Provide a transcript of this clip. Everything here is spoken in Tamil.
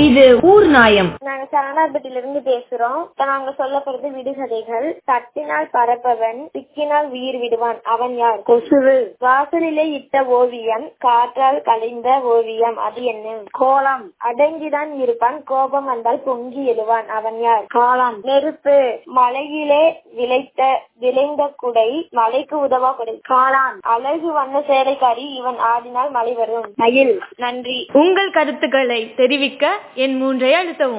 இது ஊர் நாயம் நாங்க சரணாபதியில இருந்து பேசுறோம் இப்ப நாங்க சொல்ல போறது விடுகதைகள் தட்டினால் பறப்பவன் சிக்கினால் உயிர் விடுவான் அவன் யார் கொசுவு வாசலிலே இட்ட ஓவியம் காற்றால் கலைந்த ஓவியம் அது என்ன கோலம் அடங்கிதான் இருப்பான் கோபம் வந்தால் பொங்கி எழுவான் அவன் யார் காலம் நெருப்பு மலையிலே விளைத்த விளைந்த குடை மலைக்கு உதவா குடை காளான் அழகு வண்ண சேலைக்காரி இவன் ஆடினால் மழை வரும் மயில் நன்றி உங்கள் கருத்துக்களை தெரிவிக்க என் மூன்றை அழுத்தவும்